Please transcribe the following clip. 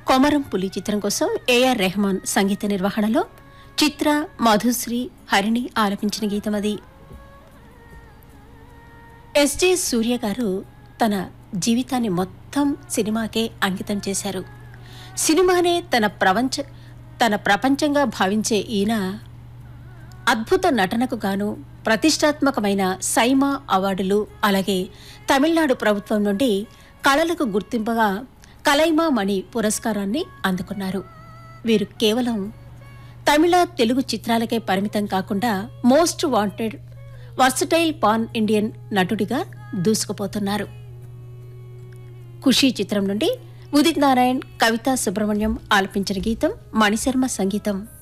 కొమరం పులి చిత్రం కోసం ఏఆర్ రెహమాన్ సంగీత నిర్వహణలో చిత్ర మధుశ్రీ హరిణి ఆలపించిన గీతం అది ఎస్జే సూర్య గారు తన జీవితాన్ని మొత్తం సినిమాకే అంకితం చేశారు సినిమానే తన ప్రపంచ తన ప్రపంచంగా భావించే ఈయన అద్భుత నటనకు గాను ప్రతిష్టాత్మకమైన సైమా అవార్డులు అలాగే తమిళనాడు ప్రభుత్వం నుండి కళలకు గుర్తింపుగా కలైమా మణి పురస్కారాన్ని అందుకున్నారు వీరు కేవలం తమిళ తెలుగు చిత్రాలకే పరిమితం కాకుండా most wanted versatile pan Indian నటుడిగా దూసుకుపోతున్నారు ఖుషీ చిత్రం నుండి ఉదిత్ నారాయణ్ కవితా సుబ్రహ్మణ్యం ఆలపించిన గీతం మణిశర్మ సంగీతం